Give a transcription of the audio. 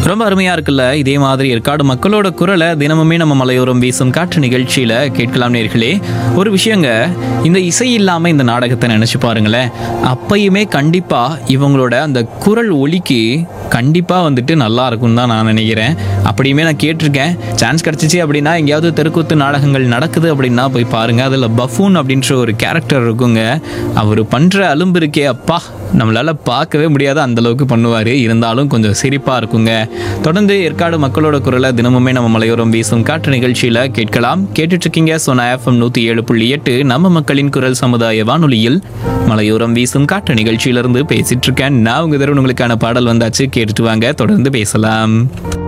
ரொம்ப அருமையா இருக்குல்ல இதே மாதிரி ஏற்காடு மக்களோட குரலை தினமுமே நம்ம மலையோரம் வீசும் காற்று நிகழ்ச்சியில கேட்கலாம் நேர்களே ஒரு விஷயங்க இந்த இசை இல்லாம இந்த நாடகத்தை நினைச்சு பாருங்களேன் அப்பயுமே கண்டிப்பா இவங்களோட அந்த குரல் ஒலிக்கு கண்டிப்பா வந்துட்டு நல்லா இருக்கும் தான் நான் நினைக்கிறேன் அப்படியுமே நான் கேட்டிருக்கேன் சான்ஸ் கிடைச்சிச்சு அப்படின்னா எங்கேயாவது தெருக்கூத்து நாடகங்கள் நடக்குது அப்படின்னா போய் பாருங்க அதுல பஃபூன் அப்படின்ற ஒரு கேரக்டர் இருக்குங்க அவர் பண்ற அலும்பு இருக்கே அப்பா நம்மளால பார்க்கவே முடியாத அந்த அளவுக்கு பண்ணுவார் இருந்தாலும் கொஞ்சம் சிரிப்பாக இருக்குங்க தொடர்ந்து ஏற்காடு மக்களோட குரலை தினமுமே நம்ம மலையோரம் வீசும் காற்று நிகழ்ச்சியில் கேட்கலாம் கேட்டுட்டு இருக்கீங்க சோனா எஃப்எம் நூற்றி ஏழு புள்ளி எட்டு நம்ம மக்களின் குரல் சமுதாய வானொலியில் மலையோரம் வீசும் காற்று நிகழ்ச்சியிலிருந்து பேசிட்டு இருக்கேன் நான் உங்க தருண் உங்களுக்கான பாடல் வந்தாச்சு கேட்டுட்டு வாங்க தொடர்ந்து பேசலாம்